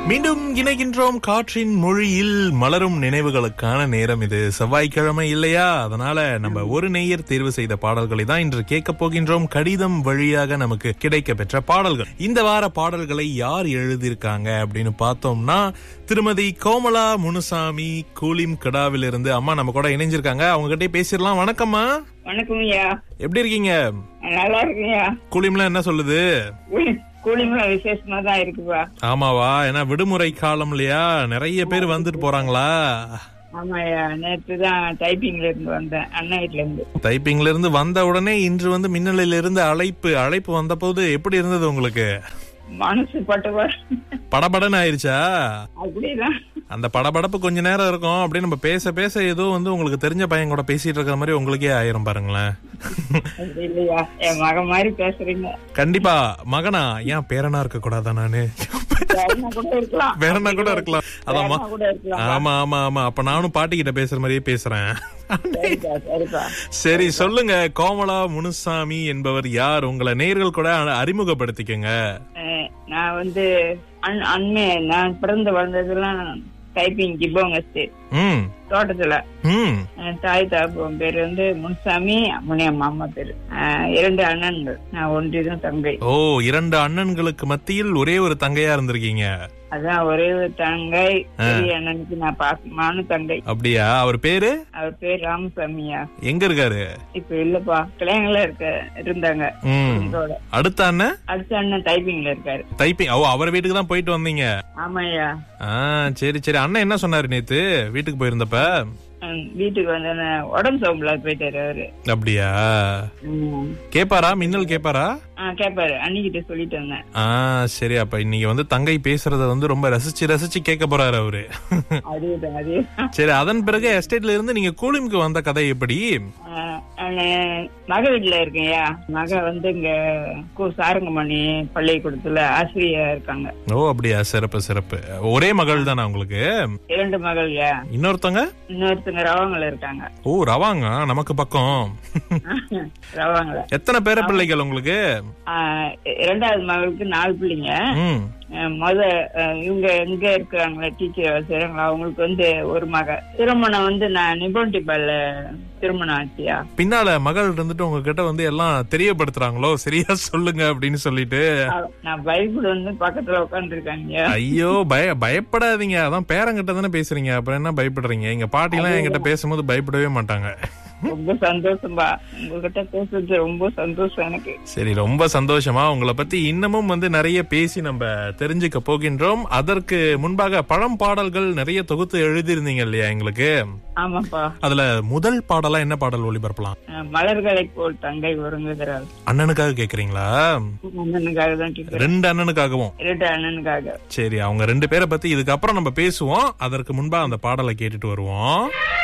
மீண்டும் இணைகின்றோம் காற்றின் மொழியில் மலரும் நினைவுகளுக்கான நேரம் இது செவ்வாய்க்கிழமை இல்லையா அதனால நம்ம ஒரு நேயர் தேர்வு செய்த பாடல்களை தான் இன்று கேட்க போகின்றோம் கடிதம் வழியாக நமக்கு கிடைக்க பெற்ற பாடல்கள் இந்த வார பாடல்களை யார் எழுதியிருக்காங்க அப்படின்னு பார்த்தோம்னா திருமதி கோமலா முனுசாமி கூலிம் கடாவிலிருந்து அம்மா நம்ம கூட இணைஞ்சிருக்காங்க அவங்க கிட்டே பேசிடலாம் வணக்கம்மா வணக்கம் ஐயா எப்படி இருக்கீங்க நல்லா இருக்குங்கய்யா கூலிம்லாம் என்ன சொல்லுது கூலிங்க விசேஷமா தான் இருக்குப்பா ஆமாவா ஏன்னா விடுமுறை காலம் இல்லையா நிறைய பேர் வந்துட்டு போறாங்களா ஆமாய்யா நேற்று தான் டைப்பிங்ல இருந்து வந்தேன் அண்ணன் வீட்ல இருந்து டைப்பிங்ல இருந்து வந்த உடனே இன்று வந்து மின்னலில் இருந்து அழைப்பு அழைப்பு வந்த போது எப்படி இருந்தது உங்களுக்கு மனசு பட்டுவா படபடன்னு ஆயிருச்சா அப்படிதான் அந்த படபடப்பு கொஞ்ச நேரம் இருக்கும் அப்படியே நம்ம பேச பேச ஏதோ வந்து உங்களுக்கு தெரிஞ்ச பையன் கூட பேசிட்டு இருக்கிற மாதிரி உங்களுக்கே ஆயிரும் பாருங்களேன் அப்படி இல்லையா என் மகன் மாதிரி பேசுறீங்க கண்டிப்பா மகனா ஏன் பேரனா இருக்க கூடாதா நானு வேறனா கூட இருக்கலாம் வேறனா கூட இருக்கலாம் அதாம்மா வேறனா கூட இருக்கலாம் ஆமா ஆமா ஆமா அப்ப நானும் பாட்டி கிட்ட பேசுற மாதிரியே பேசுறேன் சரிப்பா சரிப்பா சரி சொல்லுங்க கோமலா முனுசாமி என்பவர் யார் உங்களை நேர்கள் கூட அறிமுகப்படுத்திக்கங்க அஹ், நான் வந்து அண்- அண்மை நான் பிறந்து வளர்ந்ததெல்லாம் டைப்பிங் கிப்போங்க ஸ்டேட் ம் தோட்டத்துல ம் என் தாய் தாப்பன் பேர் வந்து முன்சாமி முனியம்மா அம்மா பேரு அஹ், இரண்டு அண்ணன்கள் நான் ஒன்றிதான் தங்கை ஓ இரண்டு அண்ணன்களுக்கு மத்தியில் ஒரே ஒரு தங்கையா இருந்திருக்கீங்க அதான் ஒரே ஒரு தங்கை பெரிய அண்ணனுக்கு நான் பாசமான தங்கை அப்படியா அவர் பேரு அவர் பேர் ராமசாமியா எங்க இருக்காரு இப்ப இல்லப்பா கிளையங்கள இருக்க இருந்தாங்க ம் இதோட அடுத்த அண்ணன் அடுத்த அண்ணன் டைப்பிங்ல இருக்காரு டைப்பிங் ஓ அவர் வீட்டுக்கு தான் போயிட்டு வந்தீங்க ஆமாய்யா ஆ சரி சரி அண்ணன் என்ன சொன்னாரு நேத்து வீட்டுக்கு போயிருந்தப்ப ஹம், வீட்டுக்கு வந்து நான் உடம்பு சோம்பலா போயிட்டாரு அவரு அப்படியா ம். கேப்பாரா மின்னல் கேப்பாரா ஆ கேப்பாரு அன்னிக்கிட்ட சொல்லிட்டு வந்தேன் ஆ சரி அப்ப இன்னைக்கு வந்து தங்கை பேசுறத வந்து ரொம்ப ரசிச்சு ரசிச்சு கேட்க போறாரு அவரு அதேதான் அதே சரி அதன் பிறகு எஸ்டேட்ல இருந்து நீங்க கூலிமுக்கு வந்த கதை எப்படி மக வீட்டுல இருக்கேன்யா மக வந்து இங்க கு- சாரங்கமணி பள்ளிக்கூடத்துல ஆசிரியா இருக்காங்க ஓ அப்படியா சிறப்பு சிறப்பு ஒரே மகள் தானே உங்களுக்கு இரண்டு மகள்யா இன்னொருத்தவங்க இன்னொருத்தங்க ரவாங்கல இருக்காங்க ஓ ரவாங்க நமக்கு பக்கம் ரவாங்கல எத்தனை பேர பிள்ளைகள் உங்களுக்கு ஆஹ் இரண்டாவது மகளுக்கு நாலு பிள்ளைங்க ம் அஹ் முத அஹ் இவங்க எங்க இருக்கிறாங்களா டீச்சர் செய்றாங்களா அவங்களுக்கு வந்து ஒரு மக திருமணம் வந்து நான் நிபோண்டிபால திருமணம் ஆச்சியா பின்னால மகள் இருந்துட்டு உங்ககிட்ட வந்து எல்லாம் தெரியப்படுத்துறாங்களோ சரியா சொல்லுங்க அப்படின்னு சொல்லிட்டு அஹ் நான் பைபிள் வந்து பக்கத்துல உட்காந்துருக்காங்க ஐயோ பய பயப்படாதீங்க அதான் பேரங்கிட்ட தானே பேசுறீங்க அப்புறம் என்ன பயப்படுறீங்க எங்க பாட்டி எல்லாம் என்கிட்ட பேசும்போது பயப்படவே மாட்டாங்க ரொம்ப சந்தோஷம்பா உங்ககிட்ட பேசுறது ரொம்ப சந்தோஷம் எனக்கு சரி ரொம்ப சந்தோஷமா உங்களை பத்தி இன்னமும் வந்து நிறைய பேசி நம்ம தெரிஞ்சுக்க போகின்றோம் அதற்கு முன்பாக பழம் பாடல்கள் நிறைய தொகுத்து எழுதியிருந்தீங்க இல்லையா எங்களுக்கு ஆமாப்பா அதுல முதல் பாடலா என்ன பாடல் ஒளிபரப்பலாம் அஹ் மலர்களை போல் தங்கை ஒருங்குகிறாள் அண்ணனுக்காக கேக்குறீங்களா அண்ணனுக்காக தான் கேட்கிறேன் ரெண்டு அண்ணனுக்காகவும் இரண்டு அண்ணனுக்காக சரி அவங்க ரெண்டு பேரை பத்தி இதுக்கப்புறம் நம்ம பேசுவோம் அதற்கு முன்பா அந்த பாடலை கேட்டுட்டு வருவோம்